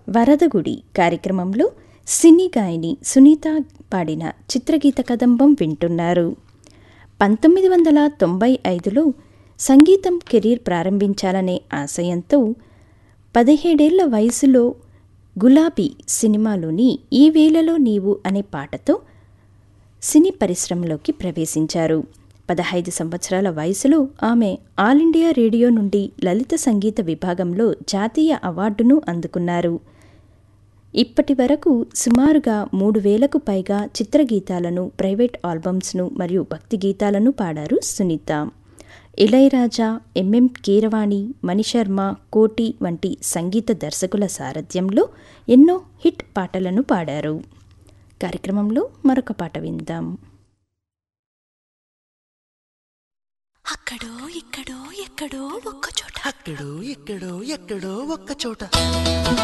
వరదగుడి కార్యక్రమంలో సినీ గాయని సునీత పాడిన చిత్రగీత కదంబం వింటున్నారు పంతొమ్మిది వందల తొంభై ఐదులో సంగీతం కెరీర్ ప్రారంభించాలనే ఆశయంతో పదిహేడేళ్ల వయసులో గులాబీ సినిమాలోని ఈ వేళలో నీవు అనే పాటతో సినీ పరిశ్రమలోకి ప్రవేశించారు పదహైదు సంవత్సరాల వయసులో ఆమె ఆల్ ఇండియా రేడియో నుండి లలిత సంగీత విభాగంలో జాతీయ అవార్డును అందుకున్నారు ఇప్పటి వరకు సుమారుగా మూడు వేలకు పైగా చిత్రగీతాలను ప్రైవేట్ ఆల్బమ్స్ను మరియు భక్తి గీతాలను పాడారు సునీత ఇళయరాజా ఎంఎం కీరవాణి మణిశర్మ కోటి వంటి సంగీత దర్శకుల సారథ్యంలో ఎన్నో హిట్ పాటలను పాడారు కార్యక్రమంలో మరొక పాట విందాం అక్కడో ఇక్కడో ఎక్కడో ఒక్క చోట అక్కడో ఎక్కడో ఎక్కడో ఒక్క చోట